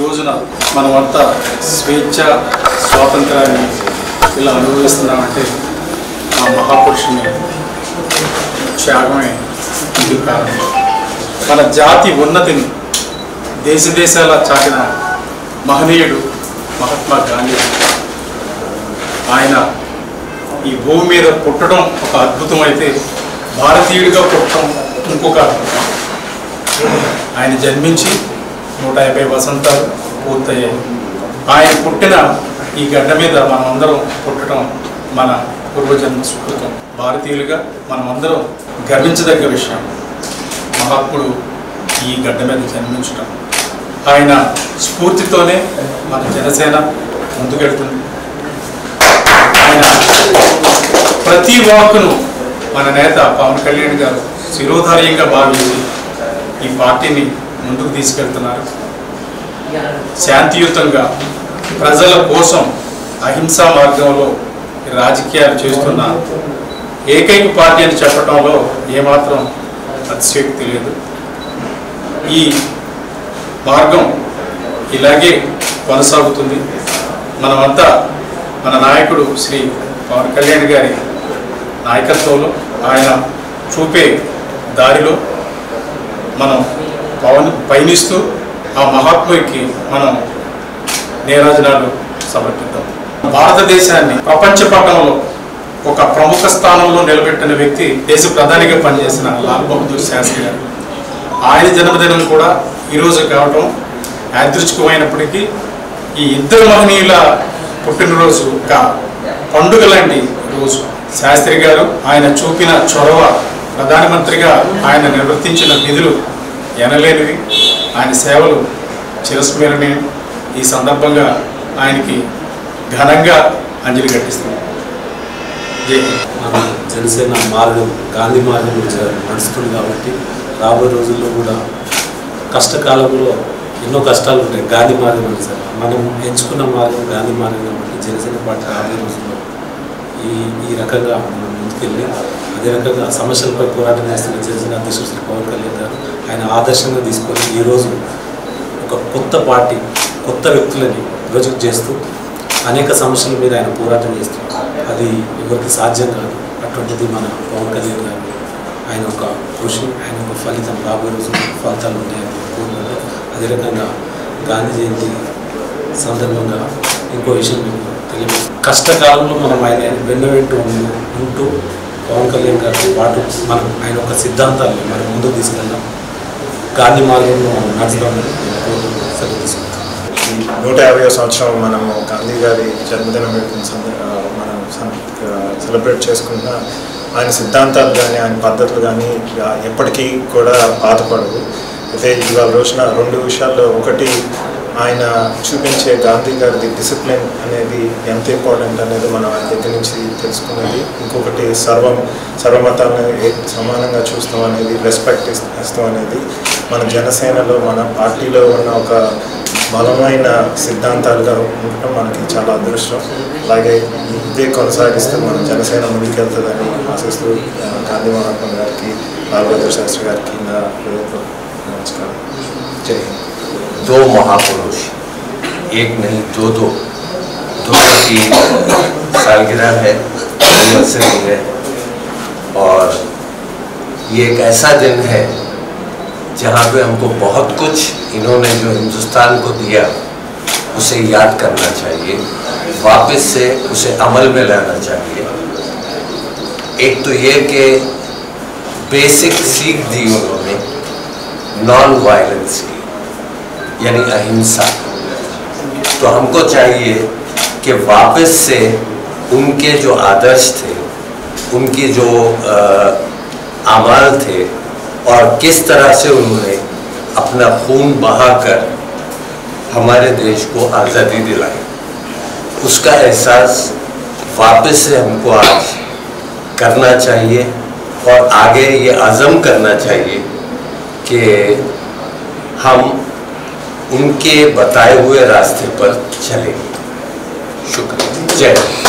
రోజున మనమంతా స్వేచ్ఛ స్వాతంత్రాన్ని ఇలా అనుభవిస్తున్నామంటే ఆ మహాపురుషుని త్యాగమే ఇందుకు కారణం మన జాతి ఉన్నతిని దేశ దేశాల చాటిన మహనీయుడు మహాత్మా గాంధీ ఆయన ఈ భూమి మీద పుట్టడం ఒక అద్భుతం అయితే భారతీయుడిగా పుట్టడం ఇంకొక అద్భుతం ఆయన జన్మించి నూట యాభై వసంతాలు పూర్తయ్యాయి ఆయన పుట్టిన ఈ గడ్డ మీద మనమందరం పుట్టడం మన పూర్వజన్మ సుకృతం భారతీయులుగా మనమందరం గర్వించదగ్గ విషయం మహాత్ముడు ఈ గడ్డ మీద జన్మించడం ఆయన స్ఫూర్తితోనే మన జనసేన ముందుకెళ్తుంది ఆయన ప్రతి వాక్కును మన నేత పవన్ కళ్యాణ్ గారు శిరోధార్యంగా భావించి ఈ పార్టీని ముందుకు తీసుకెళ్తున్నారు శాంతియుతంగా ప్రజల కోసం అహింసా మార్గంలో రాజకీయాలు చేస్తున్న ఏకైక పార్టీ అని చెప్పడంలో ఏమాత్రం అతిశయోక్తి లేదు ఈ మార్గం ఇలాగే కొనసాగుతుంది మనమంతా మన నాయకుడు శ్రీ పవన్ కళ్యాణ్ గారి నాయకత్వంలో ఆయన చూపే దారిలో మనం పవన్ పయనిస్తూ ఆ మహాత్ముడికి మనం నీరాజనాలు సమర్పిద్దాం భారతదేశాన్ని ప్రపంచ పటంలో ఒక ప్రముఖ స్థానంలో నిలబెట్టిన వ్యక్తి దేశ ప్రధానిగా పనిచేసిన లాల్ బహదూర్ శాస్త్రి గారు ఆయన జన్మదినం కూడా ఈరోజు కావటం యాదృచ్ఛికమైనప్పటికీ ఈ ఇద్దరు మహనీయుల పుట్టినరోజు ఒక పండుగ లాంటి రోజు శాస్త్రి గారు ఆయన చూపిన చొరవ ప్రధానమంత్రిగా ఆయన నిర్వర్తించిన విధులు ఎనలేనివి ఆయన సేవలు చిరస్మరణీయం ఈ సందర్భంగా ఆయనకి ఘనంగా అంజలి ఘటిస్తున్నాం జై హింద్ మన జనసేన మార్గం గాంధీ మార్గం జ- నడుస్తుంది కాబట్టి రాబోయే రోజుల్లో కూడా కష్టకాలంలో ఎన్నో కష్టాలు ఉంటాయి గాంధీ మార్గం అని సార్ మనం ఎంచుకున్న మార్గం గాంధీ మార్గం కాబట్టి జనసేన పార్టీ రాబోయే రోజుల్లో ఈ ఈ రకంగా మనం ముందుకెళ్ళి అదే రకంగా సమస్యలపై పోరాటం చేస్తున్న జనసేన అధ్యక్షుడు శ్రీ పవన్ కళ్యాణ్ గారు ఆయన ఆదర్శంగా తీసుకొని ఈరోజు ఒక కొత్త పార్టీ కొత్త వ్యక్తులని ప్రొజెక్ట్ చేస్తూ అనేక సమస్యల మీద ఆయన పోరాటం చేస్తున్నారు అది ఎవరికి సాధ్యం కాదు అటువంటిది మన పవన్ కళ్యాణ్ గారు ఆయన ఒక కృషి ఆయన ఒక ఫలితం రాబోయే రోజుల్లో ఫలితాలు ఉన్నాయని కోరుకుంటూ అదే రకంగా గాంధీ జయంతి సందర్భంగా ఇంకో విషయం మీకు తెలియదు కష్టకాలంలో మనం ఆయన వెన్న వెంటూ ఉంటూ- ఉంటూ పవన్ కళ్యాణ్ గారితో పాటు మనం ఆయన ఒక సిద్ధాంతాన్ని మనం ముందుకు తీసుకెళ్దాం గాంధీ మార్గంలో మనం నడుస్తామని నేను కోరుకుంటూ సెలవు తీసుకుంటాం ఈ నూట యాభై సంవత్సరం మనము గాంధీ గారి జన్మదినం వేడుకను సంద- ఆ, మనం సం- ఆ, సెలబ్రేట్ చేసుకున్న ఆయన సిద్ధాంతాలు కానీ ఆయన పద్ధతులు కానీ ఆ, ఎప్పటికీ కూడా పాతపడవు అయితే ఇవాళ రోజున రెండు విషయాల్లో ఒకటి ఆయన చూపించే గాంధీ గారిది డిసిప్లిన్ అనేది ఎంత ఇంపార్టెంట్ అనేది మనం ఆయన దగ్గర నుంచి తెలుసుకున్నది ఇంకొకటి సర్వం సర్వమతాలను ఏ- సమానంగా చూస్తాం అనేది రెస్పెక్ట్ ఇస్తాం అనేది మన జనసేనలో మన పార్టీలో ఉన్న ఒక బలమైన సిద్ధాంతాలుగా ఉండటం మనకి చాలా అదృష్టం అలాగే ఇదే కొనసాగిస్తూ మన జనసేన ముందుకెళ్తుందని ఆశిస్తూ ఆ, గాంధీ మహాత్మా గారికి లాల్ బహదూర్ శాస్త్రి గారికి నా హృదయపూర్వక నమస్కారం జై హింద్ दो महापुरुष एक नहीं दो दो दोनों की सालगिरह है एनिवर्सरी है और ये एक ऐसा दिन है जहाँ पे हमको बहुत कुछ इन्होंने जो हिंदुस्तान को दिया उसे याद करना चाहिए वापस से उसे अमल में लाना चाहिए एक तो ये कि बेसिक सीख दी उन्होंने नॉन वायलेंस की यानी अहिंसा तो हमको चाहिए कि वापस से उनके जो आदर्श थे उनके जो अ, आमाल थे और किस तरह से उन्होंने अपना खून बहाकर हमारे देश को आज़ादी दिलाई उसका एहसास वापस से हमको आज करना चाहिए और आगे ये आज़म करना चाहिए कि हम उनके बताए हुए रास्ते पर चलेंगे शुक्रिया जय हिंद।